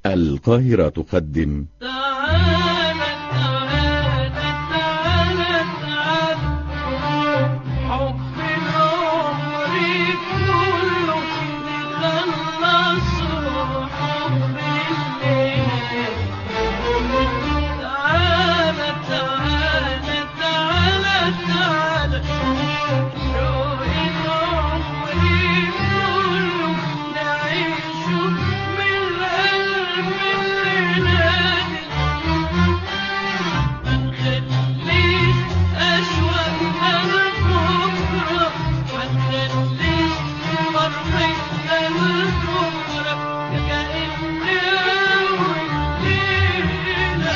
القاهرة تقدم تعالى تعالى تعالى تعالى حب العمر كله نخلصه حب الليل تعالى تعالى تعالى تعالى شوق العمر كله نعيشه من القلب الليلاني منخليش أشواقنا لبكرة منخليش فرحتنا لبكرة كأن أول ليلة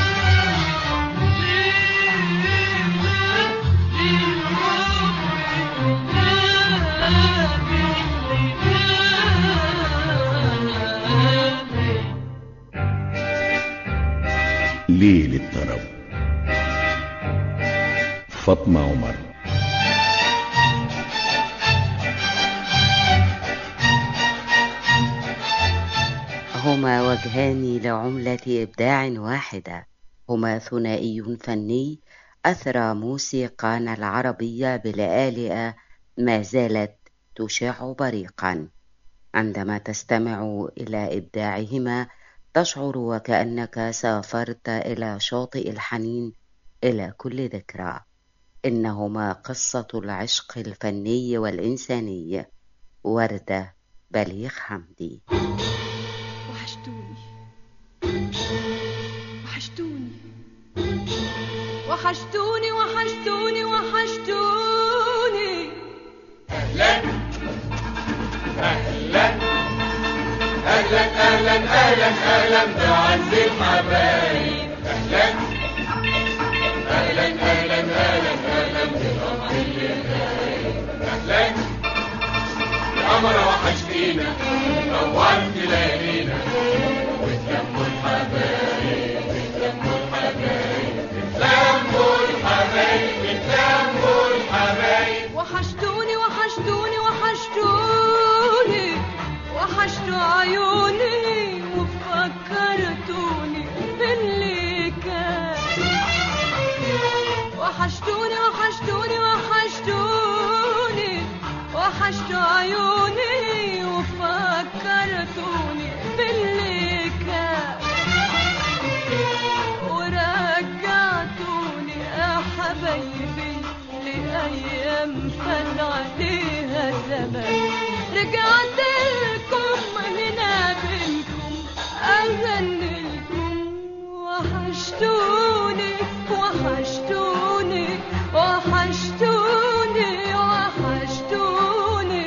ليلة للحب ليل الطرب فاطمة عمر هما وجهان لعملة إبداع واحدة هما ثنائي فني أثرى موسيقانا العربية بلآلئة ما زالت تشع بريقا عندما تستمع إلى إبداعهما تشعر وكأنك سافرت إلى شاطئ الحنين إلى كل ذكرى إنهما قصة العشق الفني والإنساني وردة بليغ حمدي وحشتوني وحشتوني وحشتوني وحشتوني وحشتوني القمر وحشتينا نورت ليالينا وتلموا الحبايب وتلموا الحبايب اتلموا الحبايب اتلموا الحبايب وحشتوني وحشتوني وحشتوني وحشتوا عيوني وفكرتوني باللي كان وحشتوني وحشتوني وحشتوني وحشتوا عيوني وفكرتوني باللي كان ورجعتوني يا حبايبي لأيام فات عليها زمان رجعت لكم هنا بينكم أغني لكم وحشتوني وحشتوني وحشتوني وحشتوني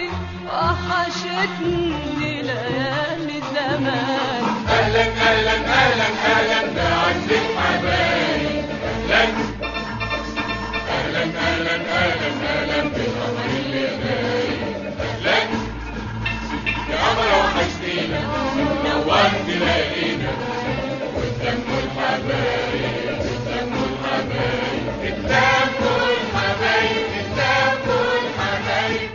وحشتني ليالي زمان اهلا اهلا اهلا اهلا بعزة حبايب اهلا اهلا اهلا اهلا اهلا بالقمر اللي نايم اهلا يا قمر وحشتينا نورت ليالينا وتلموا الحبايب وتلموا الحبايب اتلموا الحبايب اتلموا الحبايب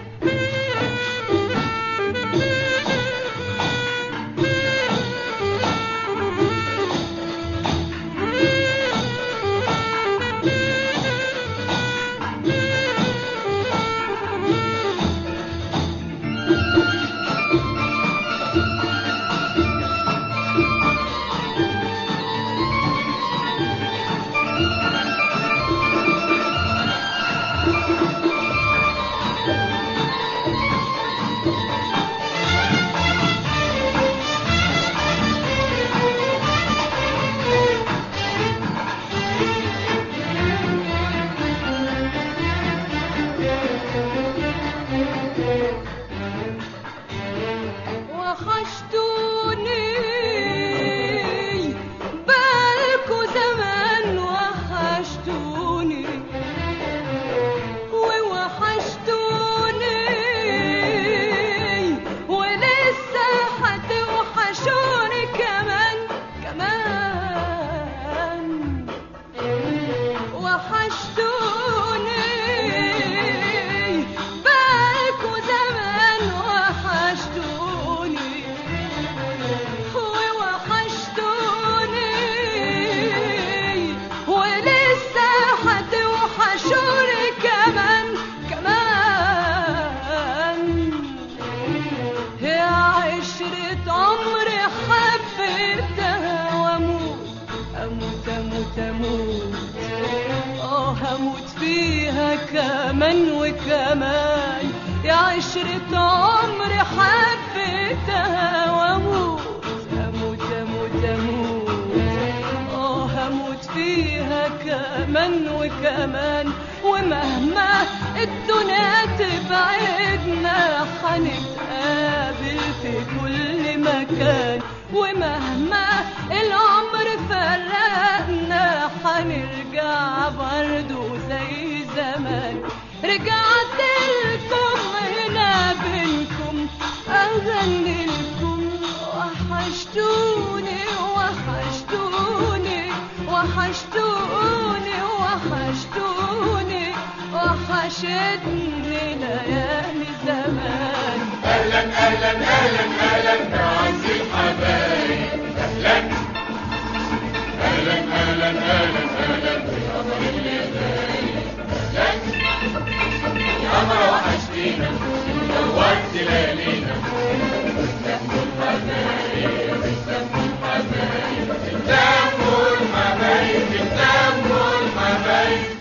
وكمان وكمان يا عشرة عمري حبيتها واموت اموت اموت اموت اه هموت فيها كمان وكمان ومهما الدنيا تبعدنا حنتقابل في كل مكان ومهما العمر فرقنا حنرجع برضو زي زمان رجعت لكم هنا بينكم اغني لكم وحشتوني وحشتوني وحشتوني وحشتوني وحشتني ليالي زمان اهلا اهلا اهلا اهلا بعز الحبايب اهلا اهلا اهلا اهلا اهلا بقمر الليالي اهلا يا قمر وحشتينا نورت ليالينا بتسموا الحبايب بتسموا الحبايب بتسموا الحبايب بتسموا الحبايب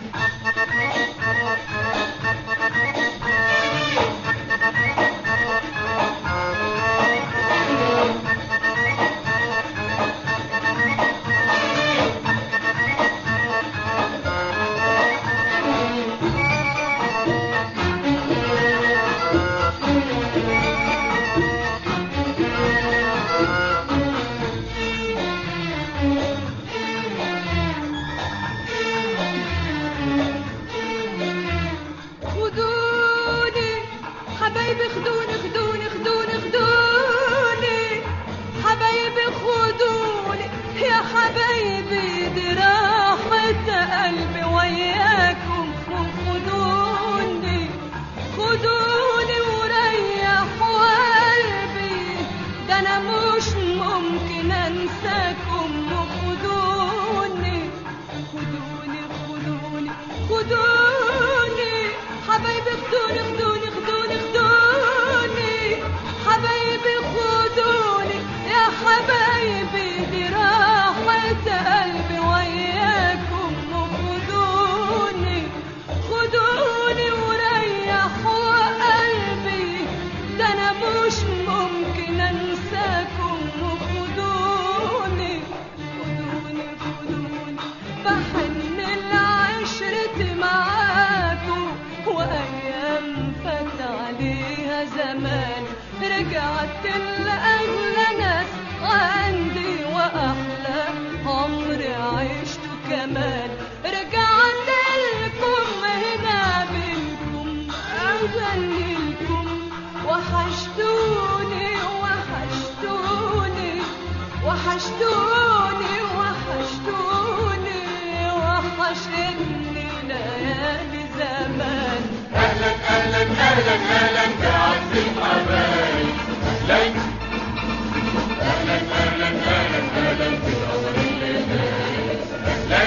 خدوني حبايبي خدوني خدوني خدوني خدوني حبايبي خدوني يا حبايبي دي راحة قلبي وياكم خدوني خدوني وريحوا قلبي ده انا مش ممكن انساكم خدوني خدوني خدوني خدوني حبايبي خدوني خدوني خدوني خدوني حبايبي خدوني يا حبايبي دي راحة قلبي وياكم خدوني خدوني وريحوا قلبي ده انا مش ممكن انساكم خدوني خدوني خدوني بحن العشرة معاكم وأيام فات عليها زمان رجعت لأغلى ناس عندي وأحلى عمر عشته كمان رجعت لكم هنا بينكم أغني لكم وحشتوني وحشتوني وحشتوني وحشتوني وحشتني ليالي زمان اهلا اهلا اهلا اهلا بعز الحبايب اهلا اهلا اهلا اهلا اهلا بقمر الليالي اهلا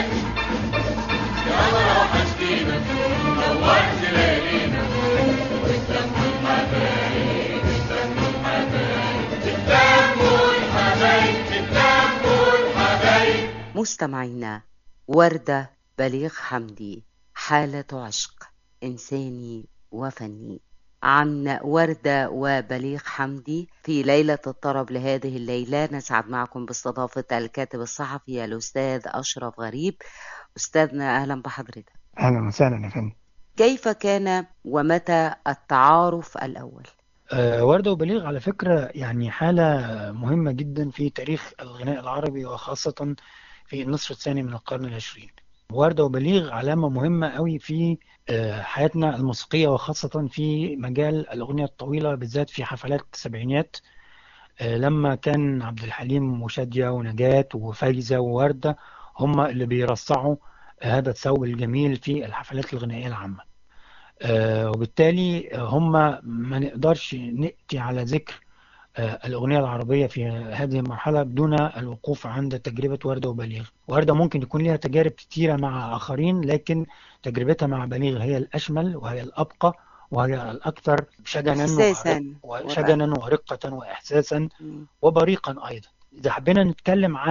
يا قمر وحشتينا نورت ليالينا بتسموا الحبايب بتسموا الحبايب بتسموا الحبايب بتسموا الحبايب مستمعينا وردة بليغ حمدي حالة عشق إنساني وفني عن وردة وبليغ حمدي في ليلة الطرب لهذه الليلة نسعد معكم باستضافة الكاتب الصحفي الأستاذ أشرف غريب أستاذنا أهلا بحضرتك اهلا وسهلا يا فندم كيف كان ومتى التعارف الأول؟ آه، وردة وبليغ على فكرة يعني حالة مهمة جدا في تاريخ الغناء العربي وخاصة في النصف الثاني من القرن العشرين وردة وبليغ علامة مهمة قوي في آه، حياتنا الموسيقية وخاصة في مجال الأغنية الطويلة بالذات في حفلات السبعينيات آه، لما كان عبد الحليم وشادية ونجاة وفايزة ووردة هم اللي بيرصعوا هذا الثوب الجميل في الحفلات الغنائية العامة آه، وبالتالي هم ما نقدرش نأتي على ذكر آه، الأغنية العربية في هذه المرحلة بدون الوقوف عند تجربة وردة وبليغ وردة ممكن يكون لها تجارب كتيرة مع آخرين لكن تجربتها مع بليغ هي الأشمل وهي الأبقى وهي الأكثر شجنا إحساساً وشجنا ورقة وإحساسا مم. وبريقا أيضا إذا حبينا نتكلم عن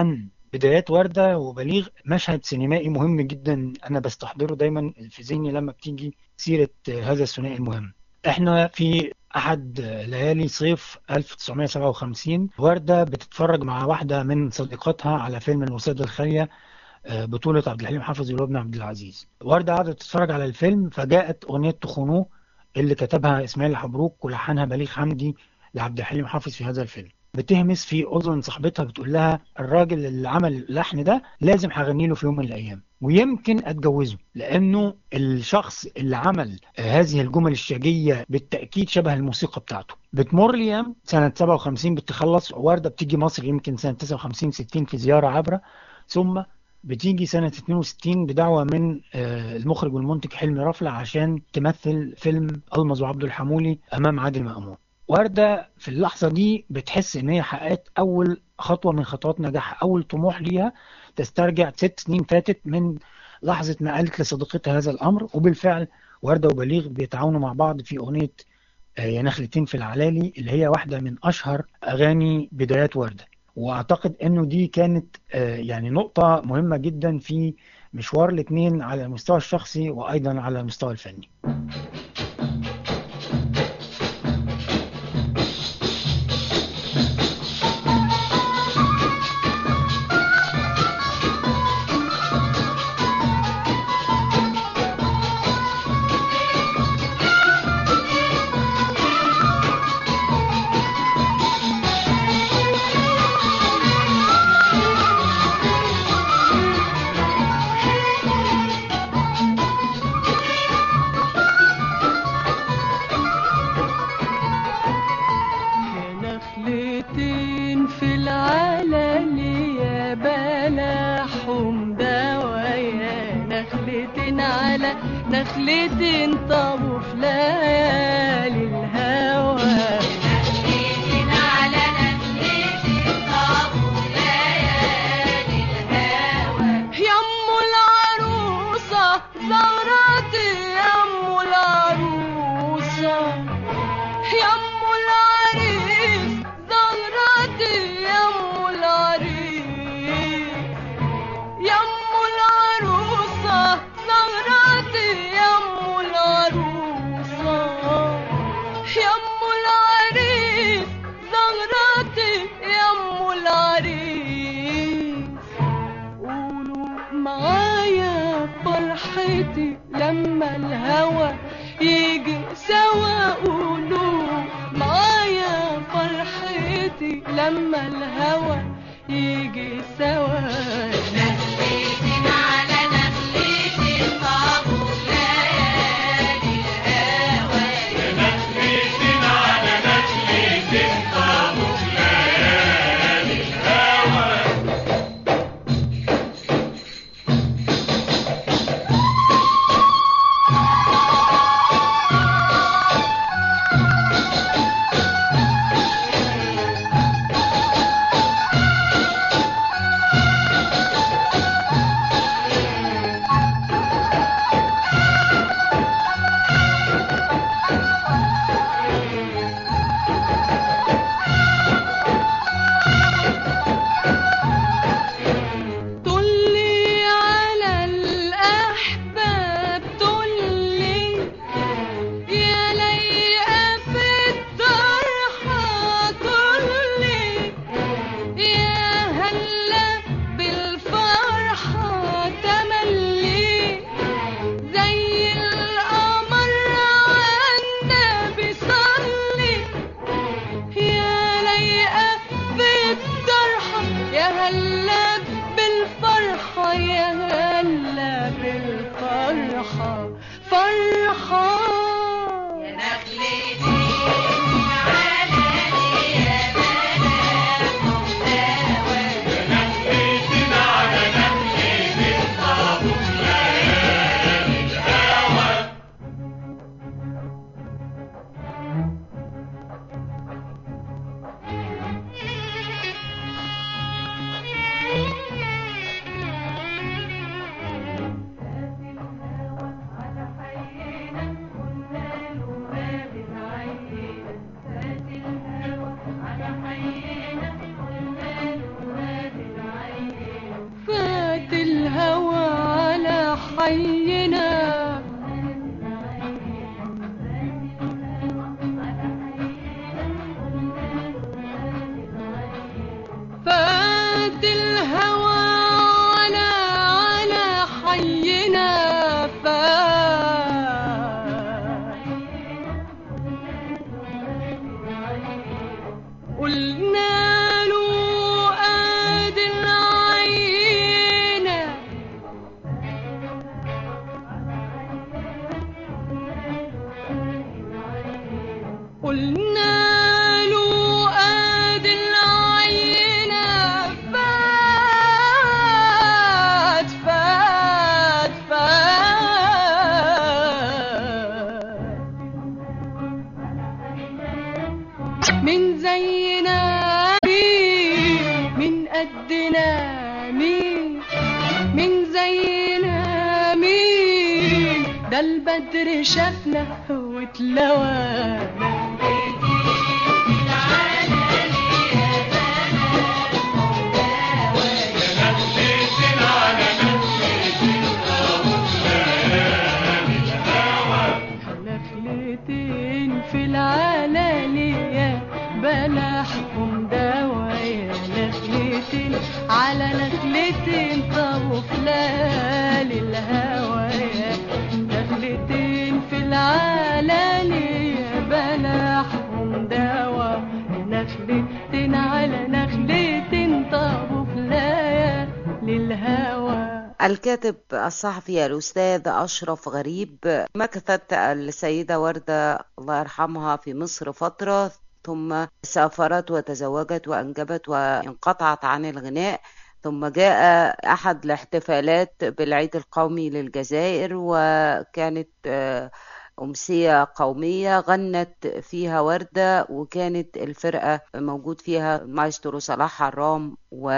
بدايات وردة وبليغ مشهد سينمائي مهم جدا أنا بستحضره دايما في ذهني لما بتيجي سيرة هذا الثنائي المهم احنا في أحد ليالي صيف 1957 وردة بتتفرج مع واحدة من صديقاتها على فيلم الوسادة الخالية آه، بطولة عبد الحليم حافظ ولبنى عبد العزيز وردة قعدت تتفرج على الفيلم فجاءت أغنية تخونوه اللي كتبها إسماعيل حبروك ولحنها بليغ حمدي لعبد الحليم حافظ في هذا الفيلم بتهمس في اذن صاحبتها بتقول لها الراجل اللي عمل اللحن ده لازم هغني له في يوم من الايام ويمكن اتجوزه لانه الشخص اللي عمل آه، هذه الجمل الشجيه بالتاكيد شبه الموسيقى بتاعته بتمر الايام سنه 57 بتخلص ورده بتيجي مصر يمكن سنه 59 60 في زياره عبره ثم بتيجي سنة 62 بدعوة من آه، المخرج والمنتج حلمي رفلة عشان تمثل فيلم ألمظ وعبد الحمولي أمام عادل مأمون وردة في اللحظة دي بتحس إن هي حققت أول خطوة من خطوات نجاحها أول طموح ليها تسترجع ست سنين فاتت من لحظة ما قالت لصديقتها هذا الأمر وبالفعل وردة وبليغ بيتعاونوا مع بعض في أغنية آه، يا نخلتين في العلالي اللي هي واحدة من أشهر أغاني بدايات وردة وأعتقد إنه دي كانت آه، يعني نقطة مهمة جدا في مشوار الاتنين على المستوى الشخصي وأيضا على المستوى الفني نخلتين في العلن يا بلاحهم دوايا نخلتين على نخلتين طابوا في ليالي الهوى نخلتين على نخلتين طابوا ليالي الهوى يم العروسة زغرتي يم العروسة يم العريس زغرتي يم العريس يم العروسة زغرتي يم العروسة يم العريس زغرتي يم العريس قولوا معايا فرحتي لما الهوى يجي سوا قولوا معايا فرحتي لما الهوى يجي سوا نخلتين على نخلتين طابوا ليالي الهوى نخلتين على نخلتين طابوا في ليالي الهوى يا زينا مين من زينا مين ده البدر شافنا واتلوانا نخلتين في العلالية بلحهم دوايا نخلتين على نخلتين طابوا فلال الهوايا نخلتين في العلالية بلحهم دوا نخلتين على نخلتين طابوا فلال للهوى الكاتب الصحفي الأستاذ أشرف غريب مكثت السيدة وردة الله يرحمها في مصر فترة ثم سافرت وتزوجت وأنجبت وانقطعت عن الغناء ثم جاء أحد الاحتفالات بالعيد القومي للجزائر وكانت آه، أمسية قومية غنت فيها وردة وكانت الفرقة موجود فيها مايسترو صلاح حرام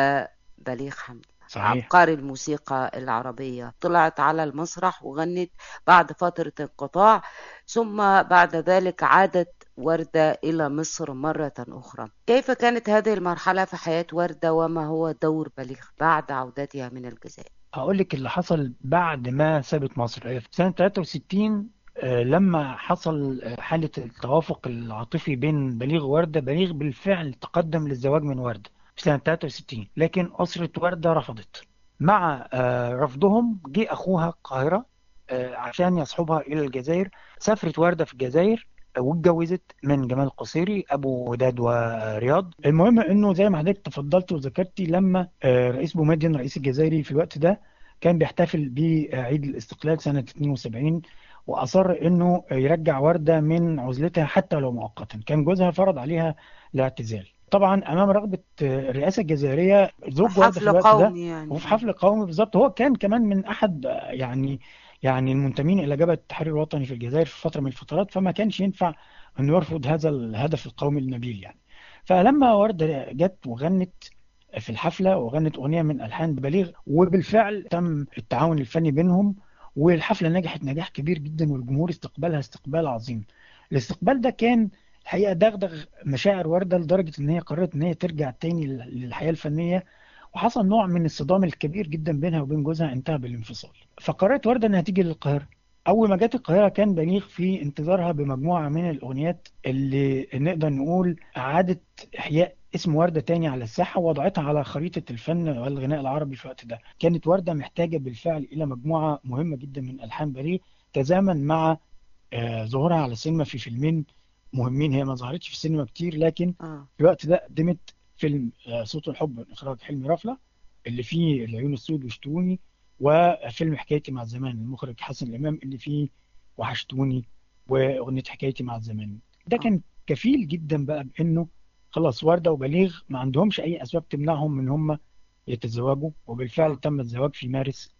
وبليغ حمدي صحيح عبقري الموسيقى العربية طلعت على المسرح وغنت بعد فترة انقطاع ثم بعد ذلك عادت وردة إلى مصر مرة أخرى كيف كانت هذه المرحلة في حياة وردة وما هو دور بليغ بعد عودتها من الجزائر هقول لك اللي حصل بعد ما سابت مصر في سنة 63 آه، لما حصل آه، حالة التوافق العاطفي بين بليغ ووردة بليغ بالفعل تقدم للزواج من وردة في سنة 63 لكن أسرة وردة رفضت مع آه، رفضهم جه أخوها القاهرة آه، عشان يصحبها إلى الجزائر سافرت وردة في الجزائر آه، واتجوزت من جمال القصيري أبو وداد ورياض المهم إنه زي ما حضرتك تفضلت وذكرتي لما آه، رئيس بومدين رئيس الجزائري في الوقت ده كان بيحتفل بعيد الاستقلال سنة 72 وأصر إنه يرجع وردة من عزلتها حتى لو مؤقتا كان جوزها فرض عليها الاعتزال طبعا أمام رغبة الرئاسة الجزائرية زوج وردة في حفل الوقت ده قومي يعني وفي حفل قومي بالظبط هو كان كمان من أحد يعني يعني المنتمين إلى جبهة التحرير الوطني في الجزائر في فترة من الفترات فما كانش ينفع إنه يرفض هذا الهدف القومي النبيل يعني فلما وردة جت وغنت في الحفلة وغنت أغنية من ألحان بليغ وبالفعل تم التعاون الفني بينهم والحفلة نجحت نجاح كبير جدا والجمهور استقبلها استقبال عظيم الاستقبال ده كان الحقيقة دغدغ مشاعر وردة لدرجة إن هي قررت إن هي ترجع تاني للحياة الفنية وحصل نوع من الصدام الكبير جدا بينها وبين جوزها انتهى بالانفصال فقررت وردة إنها تيجي للقاهرة أول ما جت القاهرة كان بليغ في انتظارها بمجموعة من الأغنيات اللي نقدر نقول أعادت إحياء اسم وردة تاني على الساحة ووضعتها على خريطة الفن والغناء العربي في الوقت ده كانت وردة محتاجة بالفعل إلى مجموعة مهمة جدا من ألحان بليغ تزامن مع آه، ظهورها على السينما في فيلمين مهمين هي ما ظهرتش في السينما كتير لكن آه. في الوقت ده قدمت فيلم آه، صوت الحب من إخراج حلمي رفلة اللي فيه العيون السود وشتوني وفيلم حكايتي مع الزمان المخرج حسن الإمام اللي فيه وحشتوني وأغنية حكايتي مع الزمان ده كان كفيل جدا بقى بأنه خلاص وردة وبليغ ما عندهمش أي أسباب تمنعهم من هم يتزوجوا وبالفعل تم الزواج في مارس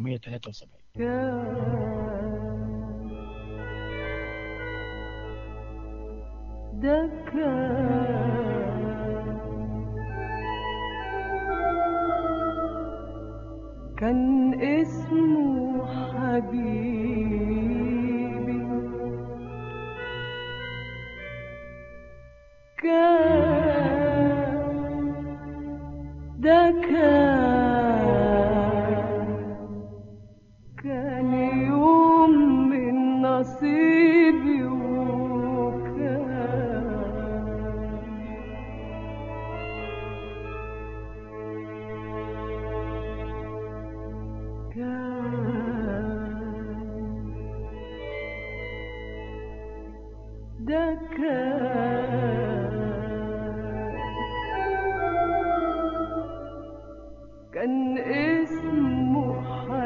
1973 ده كان كان اسمه حبيبي كان ده كان كان يوم من نصيبي وكان كان ده كان كان اسمه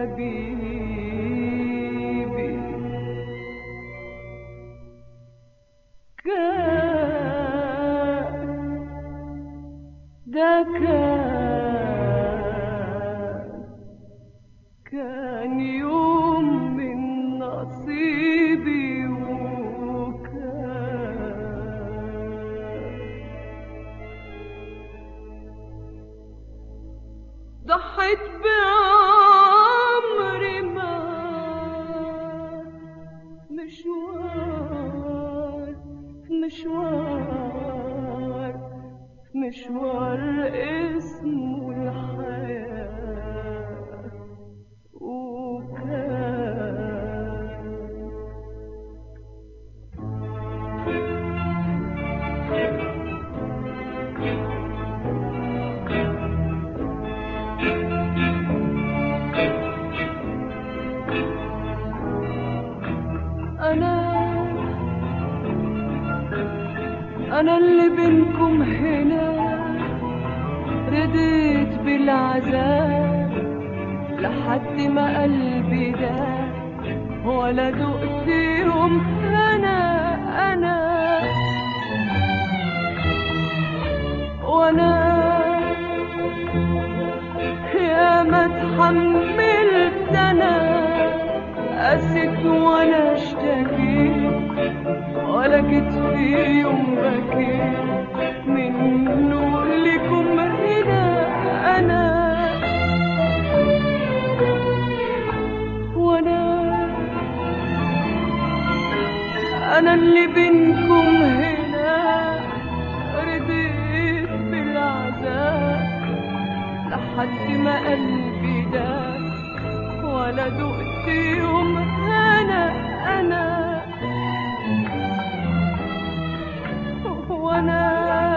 حبيبي كان ده كان كان يوم من نصيبي وكان ضحيت بعمري معاك مشوار مشوار مشوار اسمه الحياة وكان أنا أنا اللي بينكم هنا رديت بالعذاب لحد ما قلبي ده ولا دقت يوم أنا أنا وأنا يا ما اتحملت أنا قست وأنا اشتكيت ولا جيت في يوم بكيت منه لكم هنا انا وانا انا اللي بينكم هنا رضيت بالعذاب لحد ما قلبي ده ولا دقت يوم انا انا وانا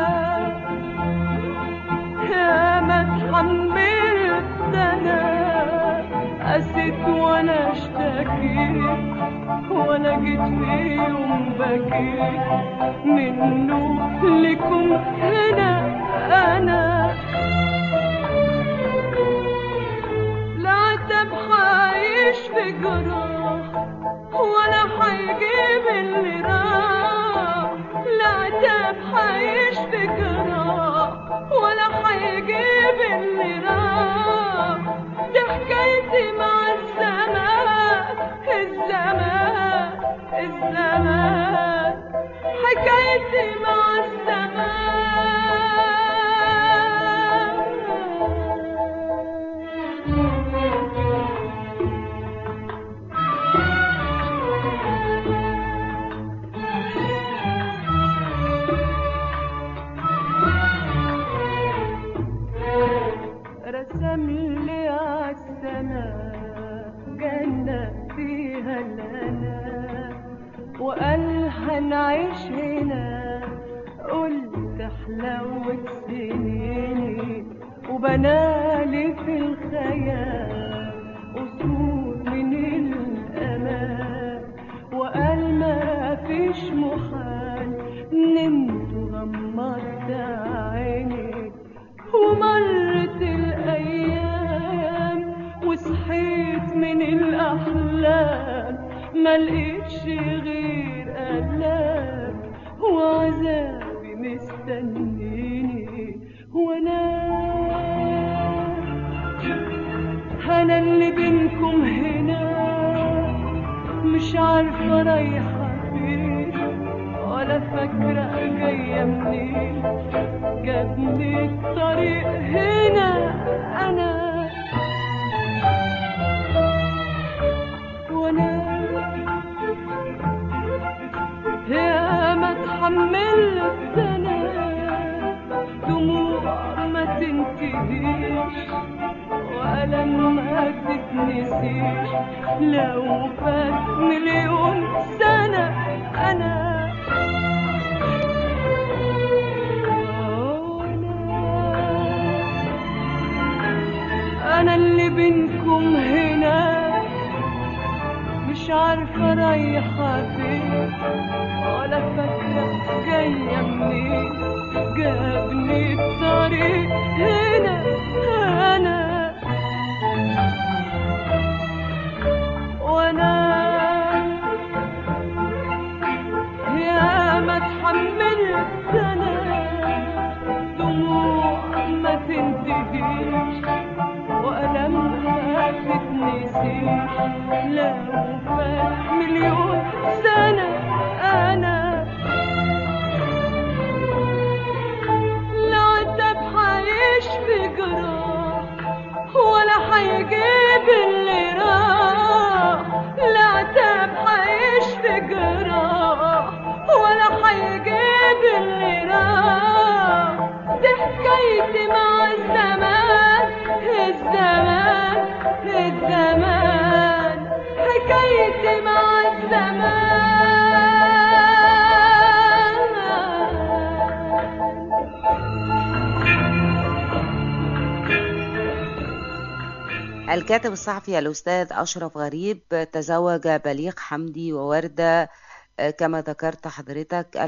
يا ما اتحملت انا قسيت وانا اشتكيت ولا جيت في يوم بكيت منه لكم هنا انا لا عتب حايش في جراح ولا حيجيب اللي راح لا عتب حايش في جراح ولا حيجيب اللي راح دي حكايتي مع الزمان الزمان الزمان حكايتي مع الزمان رسم لي عالسماء جنة فيها الهنا وقال هنعيش هنا قلت حلاوة سنيني وبنالي في الخيال قصور من الأمان وقال ما فيش محال نمت وغمضت عيني ومرت الأيام وصحيت من الأحلام ما لقيتش غير ألام وعذابي مستنيني وأنا أنا اللي بينكم هنا مش عارفة رايحة فين ولا فاكرة جاية منين جابني الطريق هنا أنا وأنا يا ما اتحملت أنا دموع ما تنتهيش وألم ما تتنسيش لو فات مليون سنة أنا أنا اللي بينكم هنا مش عارفة رايحة فين ولا فاكرة جاية منين جابني الطريق هنا أنا وأنا يا ما اتحملت أنا دموع ما تنتهيش وألم ما تتنسيش لو فات مليون سنة أنا لو عتب حعيش هيجيب اللي راح لا عتاب هيشفي جراح ولا هيجيب اللي راح دي حكايتي مع الزمان الزمان الزمان حكايتي مع الزمان الكاتب الصحفي الأستاذ أشرف غريب تزوج بليغ حمدي ووردة آه، كما ذكرت حضرتك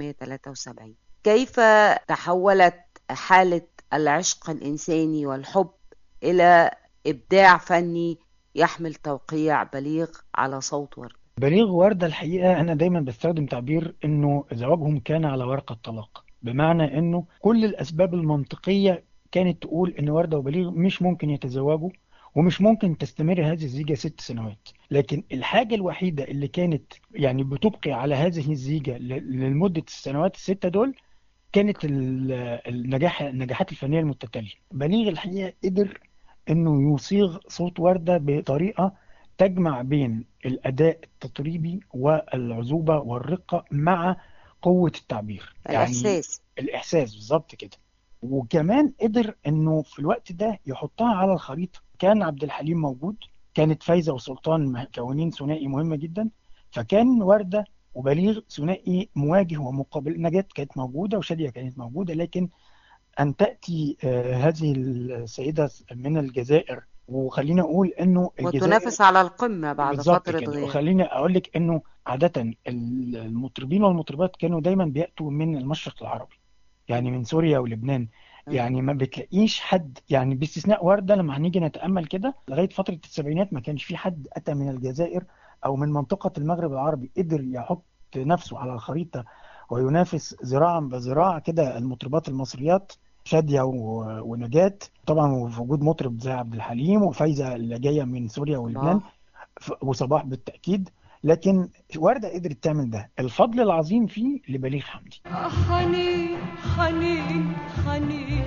1973 كيف تحولت حالة العشق الإنساني والحب إلى إبداع فني يحمل توقيع بليغ على صوت وردة بليغ وردة الحقيقة أنا دايما بستخدم تعبير إنه زواجهم كان على ورقة طلاق بمعنى إنه كل الأسباب المنطقية كانت تقول إن وردة وبليغ مش ممكن يتزوجوا ومش ممكن تستمر هذه الزيجة ست سنوات لكن الحاجة الوحيدة اللي كانت يعني بتبقي على هذه الزيجة ل- لمدة السنوات الستة دول كانت ال- النجاح النجاحات الفنية المتتالية بليغ الحقيقة قدر انه يصيغ صوت وردة بطريقة تجمع بين الأداء التطريبي والعذوبة والرقة مع قوة التعبير الإحساس الإحساس بالظبط كده وكمان قدر انه في الوقت ده يحطها على الخريطة كان عبد الحليم موجود كانت فايزة وسلطان مكونين ثنائي مهمة جدا فكان وردة وبليغ ثنائي مواجه ومقابل نجاة كانت موجودة وشادية كانت موجودة لكن أن تأتي آه، هذه السيدة من الجزائر وخليني أقول إنه الجزائر وتنافس على القمة بعد بالظبط فترة كده غياب وخليني اقول لك انه عاده المطربين والمطربات كانوا دايما بياتوا من المشرق العربي يعني من سوريا ولبنان مم. يعني ما بتلاقيش حد يعني باستثناء ورده لما هنيجي نتامل كده لغايه فتره السبعينات ما كانش في حد اتى من الجزائر او من منطقه المغرب العربي قدر يحط نفسه على الخريطه وينافس ذراعا بذراع كده المطربات المصريات شادية و- ونجاة طبعا وفي وجود مطرب زي عبد الحليم وفايزة اللي جاية من سوريا ولبنان صباح. ف- وصباح بالتأكيد لكن وردة قدرت تعمل ده الفضل العظيم فيه لبليغ حمدي حنين حنين حنين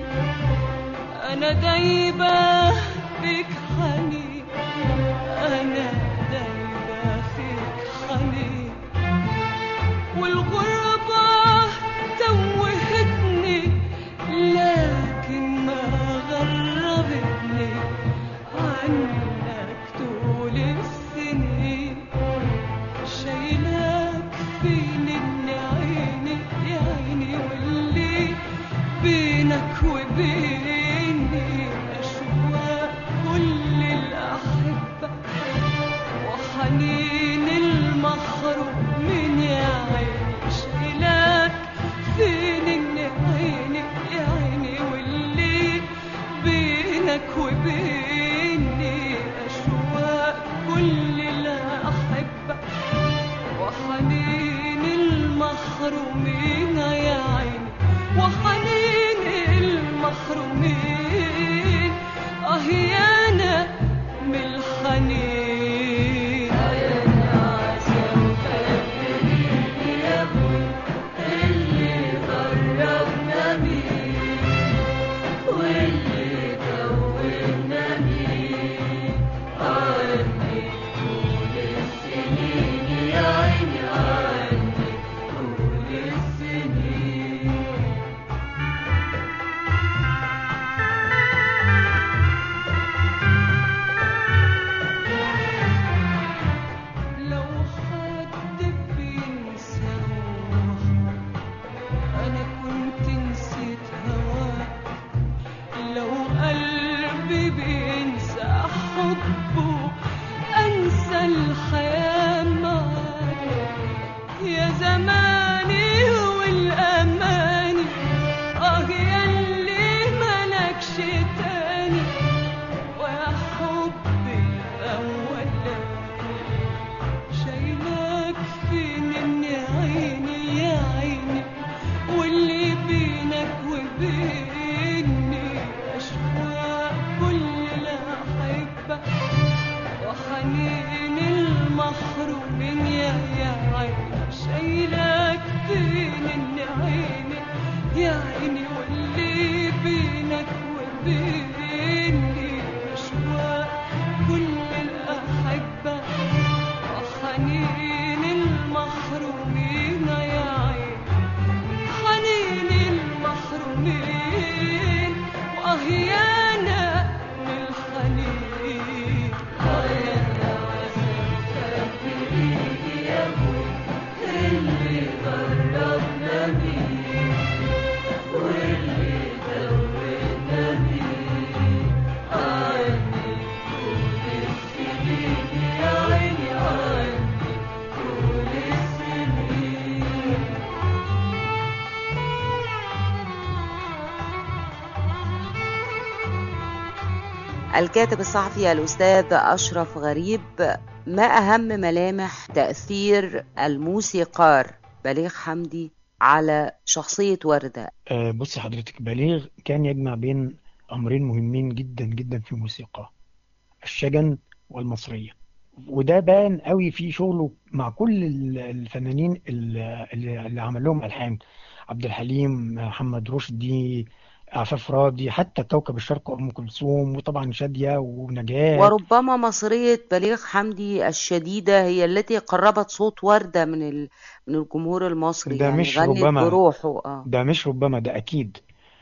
أنا دايبة فيك حنين أنا دايبة فيك حنين والغربة توهتني لكن ما غربتني عنك طول السنين شايلاك فين اللي عيني يا عيني واللي بينك وبيني أشواق كل الأحبة وحنين المحروم من يا عيني شايلاك فين اللي عيني يا عيني واللي بينك وبيني أشواق كل الأحبة وحنين المحرومين يا عيني وحنين المحرومين اه يا انا من الحنين يا ناس يا مكبرين يا ابوي اللي غربنا مين واللي توهنا مين عني طول السنين يا عيني عني طول السنين لو حد بينسى روحه أنا كنت نسيت هواك لو قلبي بينسى حبه أنسى الحياة معاك يا زماني والأماني آه ياللي ملكش تاني ويا حبي الأولاني شايلاك فين يا عيني يا عيني واللي بينك وبيني أشواق كل الأحبة الكاتب الصحفي الأستاذ أشرف غريب ما أهم ملامح تأثير الموسيقار بليغ حمدي على شخصية وردة آه، بص حضرتك بليغ كان يجمع بين أمرين مهمين جدا جدا في موسيقى الشجن والمصرية وده بان قوي في شغله مع كل ال- الفنانين اللي, اللي اللي عمل لهم ألحان عبد الحليم محمد رشدي عفاف راضي حتى كوكب الشرق أم كلثوم وطبعا شادية ونجاة وربما مصرية بليغ حمدي الشديدة هي التي قربت صوت وردة من ال... من الجمهور المصري ده يعني مش غنت ربما. بروحه اه ده مش ربما ده أكيد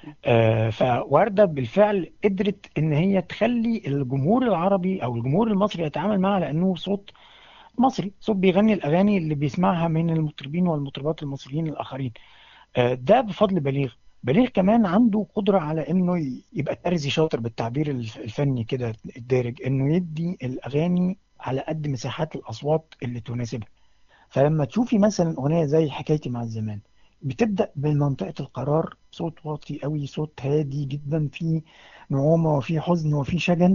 آه، فوردة بالفعل قدرت إن هي تخلي الجمهور العربي أو الجمهور المصري يتعامل معها لأنه صوت مصري صوت بيغني الأغاني اللي بيسمعها من المطربين والمطربات المصريين الآخرين آه، ده بفضل بليغ بليغ كمان عنده قدرة على إنه ي- يبقى ترزي شاطر بالتعبير الف- الفني كده الدارج إنه يدي الأغاني على قد مساحات الأصوات اللي تناسبها فلما تشوفي مثلا أغنية زي حكايتي مع الزمان بتبدأ بمنطقة القرار صوت واطي قوي صوت هادي جدا فيه نعومة وفيه حزن وفيه شجن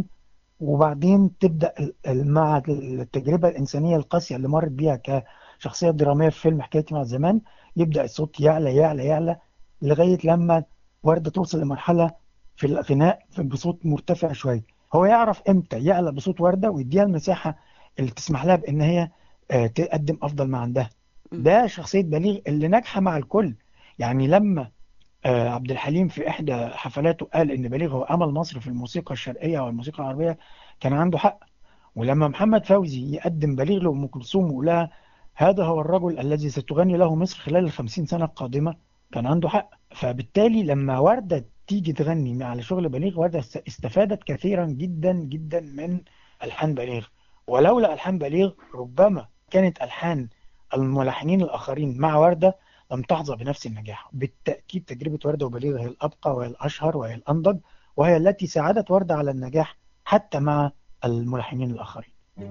وبعدين تبدأ ال- ال- مع التجربة الإنسانية القاسية اللي مرت بيها كشخصية درامية في فيلم حكايتي مع الزمان يبدأ الصوت يعلى يعلى يعلى لغاية لما وردة توصل لمرحلة في الغناء في- بصوت مرتفع شوية هو يعرف امتى يعلى بصوت وردة ويديها المساحة اللي تسمح لها بإن هي آه، تقدم أفضل ما عندها ده شخصية بليغ اللي ناجحة مع الكل يعني لما آه، عبد الحليم في إحدى حفلاته قال إن بليغ هو أمل مصر في الموسيقى الشرقية والموسيقى العربية كان عنده حق ولما محمد فوزي يقدم بليغ لأم كلثوم ويقول لها هذا هو الرجل الذي ستغني له مصر خلال الخمسين سنة القادمة كان عنده حق فبالتالي لما وردة تيجي تغني على شغل بليغ وردة است- استفادت كثيرا جدا جدا من ألحان بليغ ولولا ألحان بليغ ربما كانت ألحان الملحنين الآخرين مع وردة لم تحظى بنفس النجاح بالتأكيد تجربة وردة وبليغ هي الأبقى وهي الأشهر وهي الأنضج وهي التي ساعدت وردة على النجاح حتى مع الملحنين الآخرين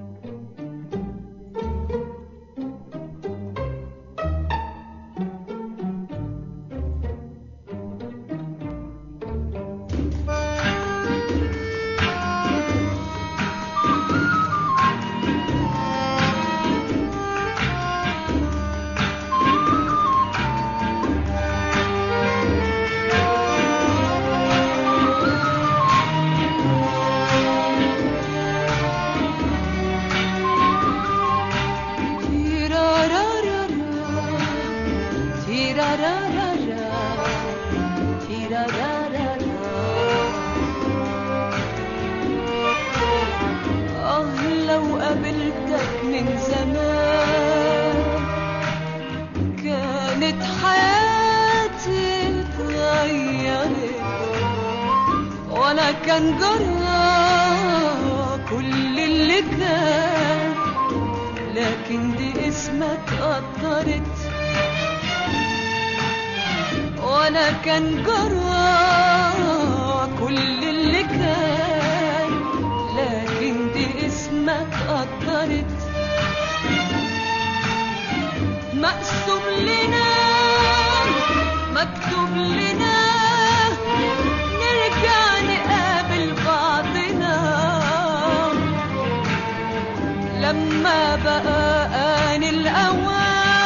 تيرارارارا، تيرارارارا، تيرارارارا. آه لو قابلتك من زمان كانت حياتي اتغيرت ولا كان جرى كل اللي كان لكن دي اسمك قدرت وانا كان جرى كل اللي كان لكن دي اسمك قدرت مقسوم لنا مكتوب لنا نرجع نقابل بعضنا لما بقى آن الأوان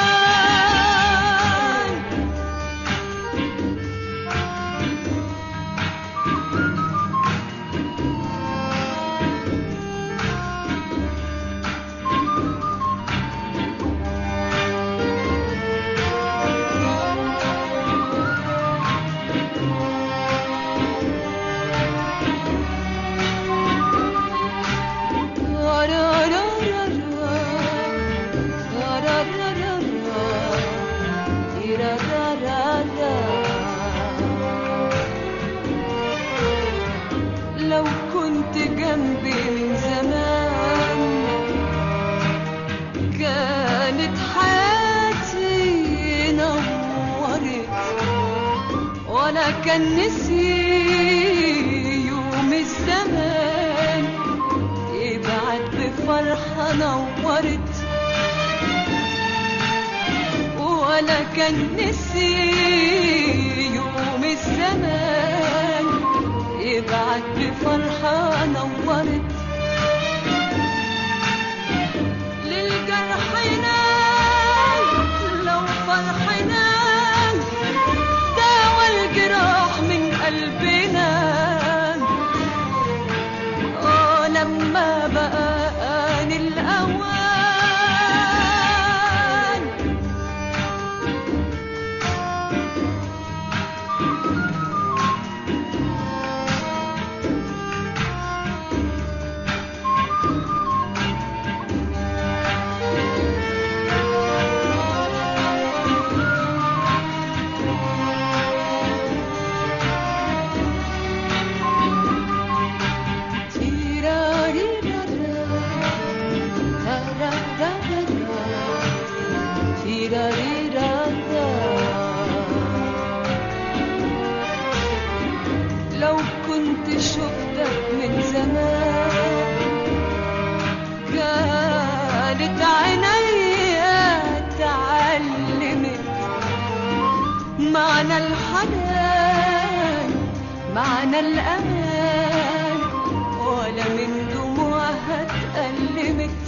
لو كنت جنبي من زمان كانت حياتي نورت ولا كان نسي يوم الزمان يبعد بفرحة نورت ولا كان نسي يوم الزمان يبعد بفرحة نورت زمان كانت عينيا اتعلمت معنى الحنان معنى الأمان ولا من دموعها اتألمت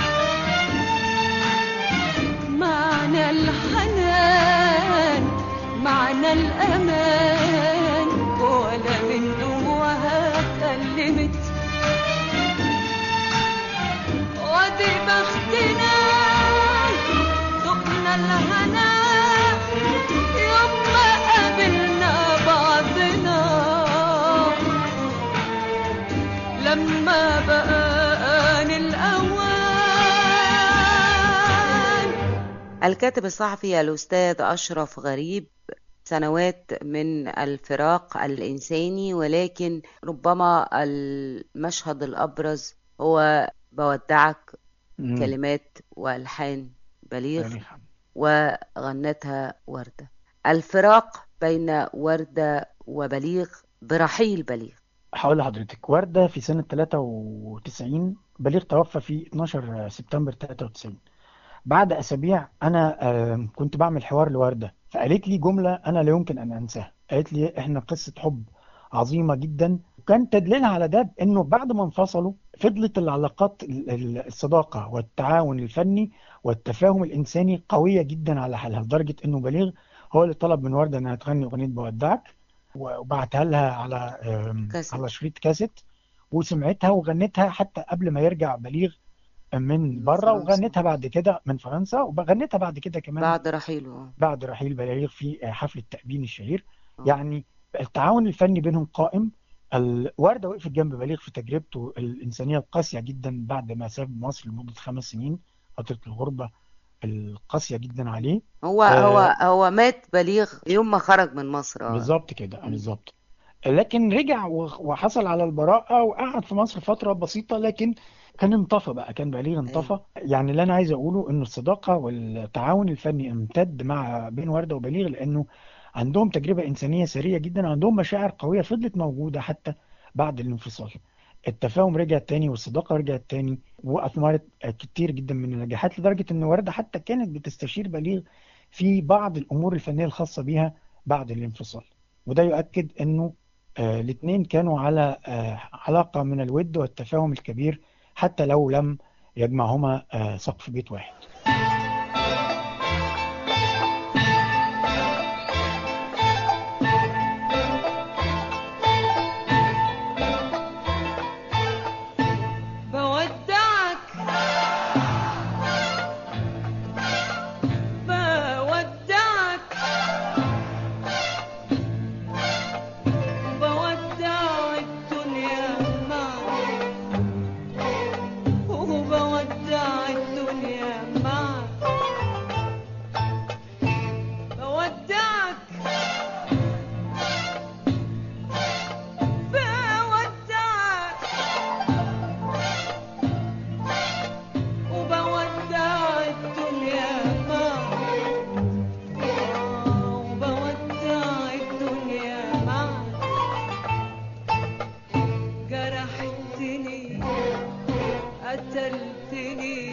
معنى الحنان معنى الأمان ولا من دموعها اتألمت ودي بختنا ذقنا الهنا يوم ما قابلنا بعضنا لما بقان الأوان الكاتب الصحفي الأستاذ أشرف غريب سنوات من الفراق الإنساني ولكن ربما المشهد الأبرز هو بودعك مم. كلمات وألحان بليغ بليغ حمدي. وغنتها وردة الفراق بين وردة وبليغ برحيل بليغ هقول لحضرتك وردة في سنة 93 بليغ توفى في 12 سبتمبر 93 بعد أسابيع أنا آه، كنت بعمل حوار لوردة فقالت لي جملة أنا لا يمكن أن أنساها قالت لي إحنا قصة حب عظيمة جدا وكان تدليلها على ده إنه بعد ما انفصلوا فضلت العلاقات ال- ال- الصداقة والتعاون الفني والتفاهم الإنساني قوية جدا على حالها لدرجة إنه بليغ هو اللي طلب من وردة إنها تغني أغنية بودعك وبعتها لها على آم، كاسيت. على شريط كاسيت وسمعتها وغنتها حتى قبل ما يرجع بليغ من بره فرنسا. وغنتها بعد كده من فرنسا وغنتها بعد كده كمان بعد رحيله بعد رحيل بليغ في حفل التأبين الشهير آه. يعني التعاون الفني بينهم قائم الوردة وقفت جنب بليغ في تجربته الإنسانية القاسية جدا بعد ما ساب مصر لمدة خمس سنين فترة الغربة القاسية جدا عليه هو آه. هو هو مات بليغ يوم ما خرج من مصر آه. بالظبط كده بالظبط لكن رجع وخ- وحصل على البراءة وقعد في مصر فترة بسيطة لكن كان انطفى بقى كان بليغ انطفى يعني اللي انا عايز اقوله انه الصداقة والتعاون الفني امتد مع بين وردة وبليغ لانه عندهم تجربة انسانية سرية جدا وعندهم مشاعر قوية فضلت موجودة حتى بعد الانفصال التفاهم رجع تاني والصداقة رجعت تاني وأثمرت كتير جدا من النجاحات لدرجة إن وردة حتى كانت بتستشير بليغ في بعض الأمور الفنية الخاصة بيها بعد الانفصال وده يؤكد إنه آه الاتنين كانوا على آه علاقة من الود والتفاهم الكبير حتى لو لم يجمعهما آه سقف بيت واحد بودعك بودعك بودع الدنيا معك وبودع الدنيا معك بودعك بودعك وبودع الدنيا معك آه، وبودع الدنيا معك جرحتني قتلتني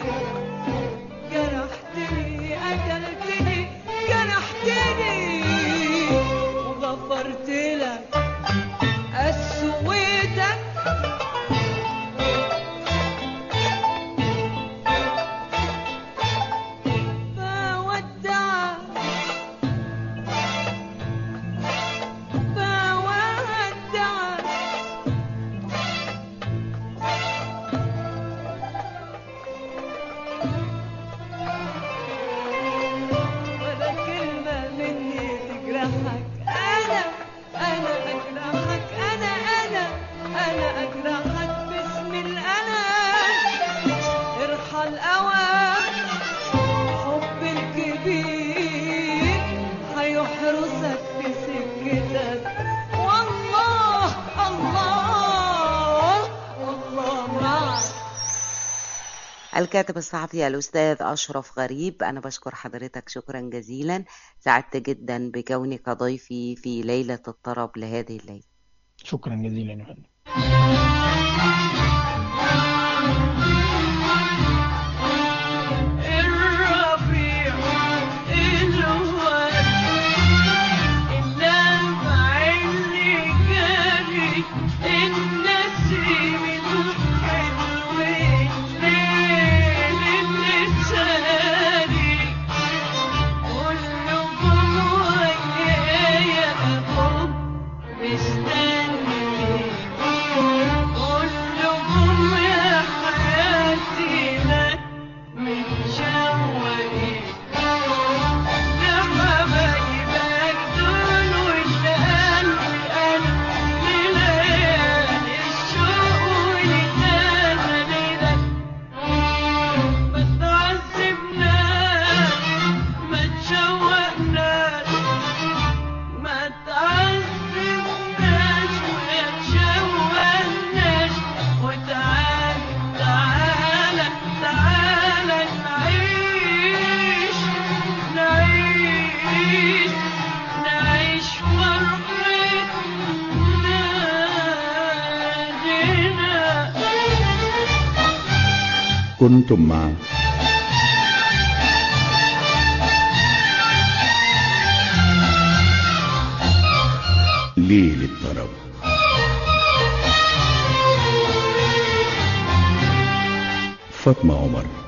جرحتني قتلتني جرحتني وغفرت لك أسويتك بودعك بودعك ولا كلمة مني تجرحك أنا أنا أجرحك أنا أنا أنا أجرحك باسم الأنا ارحل أوان حب الكبير هيحرسك في سكتك والله الله والله معك الكاتب الصحفي الأستاذ أشرف غريب أنا بشكر حضرتك شكرا جزيلا سعدت جدا بكونك ضيفي في ليلة الطرب لهذه الليلة شكرا جزيلا يا فندم كنتم مع ليل الطرب فاطمة عمر